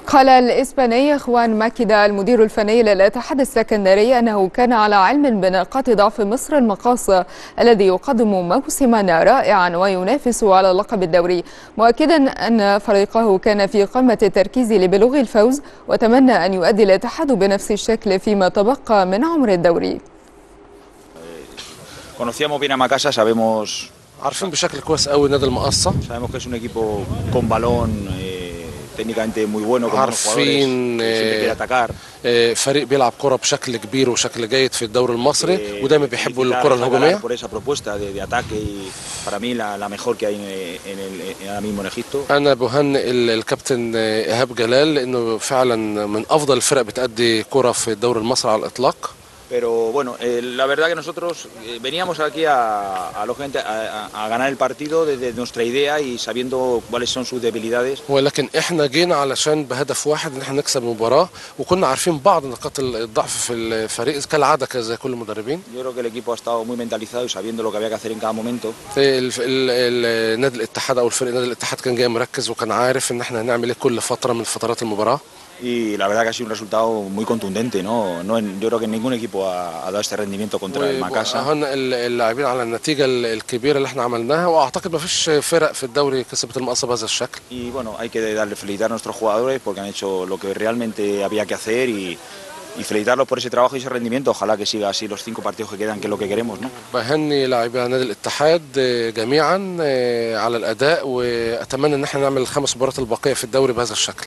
قال الإسباني خوان ماكيدا المدير الفني للاتحاد السكندري أنه كان على علم بنقاط ضعف مصر المقاصة الذي يقدم موسما رائعا وينافس على لقب الدوري مؤكدا أن فريقه كان في قمة التركيز لبلوغ الفوز وتمنى أن يؤدي الاتحاد بنفس الشكل فيما تبقى من عمر الدوري Conocíamos bien a Macasa, sabemos, عارفين بشكل كويس قوي نادي المقصة sabemos que es un equipo con balón, eh, técnicamente muy bueno, con buenos jugadores, عارفين que siempre quiere eh, atacar. آه، فريق بيلعب كرة بشكل كبير وشكل جيد في الدوري المصري Eh, ودايما بيحبوا felicitar a الكرة Javier الهجومية por esa propuesta de, de ataque y para mí la, la mejor que hay en, en el, en- ahora mismo en Egipto. أنا بهنئ ال- الكابتن آه، إيهاب جلال لأنه فعلا من أفضل الفرق بتأدي كرة في الدوري المصري على الإطلاق Pero bueno, eh, la verdad que nosotros eh, veníamos aquí a, a, lógicamente, a- a- a ganar el partido desde nuestra idea y sabiendo cuáles son sus debilidades. ولكن احنا جينا علشان بهدف واحد ان احنا نكسب المباراة وكنا عارفين بعض نقاط الضعف في الفريق كالعادة كده زي كل المدربين Yo creo que el equipo ha estado muy mentalizado y sabiendo lo que había que hacer en cada momento. ال- ال- ال- نادي الاتحاد او الفريق نادي الاتحاد كان جاي مركز وكان عارف ان احنا هنعمل ايه كل فترة من فترات المباراة Y la verdad que ha sido un resultado muy contundente, ¿no? no en- yo creo que ningún equipo ha, ha dado este rendimiento contra el Macasa. وهنا ال- اللاعبين على النتيجة ال- الكبيرة اللي احنا عملناها واعتقد ما فيش فرق في الدوري كسبت المقصة بهذا الشكل Y bueno, hay que darle felicitar a nuestros jugadores porque han hecho lo que realmente había que hacer y, y felicitarlos por ese trabajo y ese rendimiento. Ojalá que siga así los cinco partidos que quedan, que es lo que queremos, ¿no? بهني لاعبي نادي الاتحاد آه، جميعا آه، على الاداء واتمنى ان احنا نعمل الخمس مباريات الباقيه في الدوري بهذا الشكل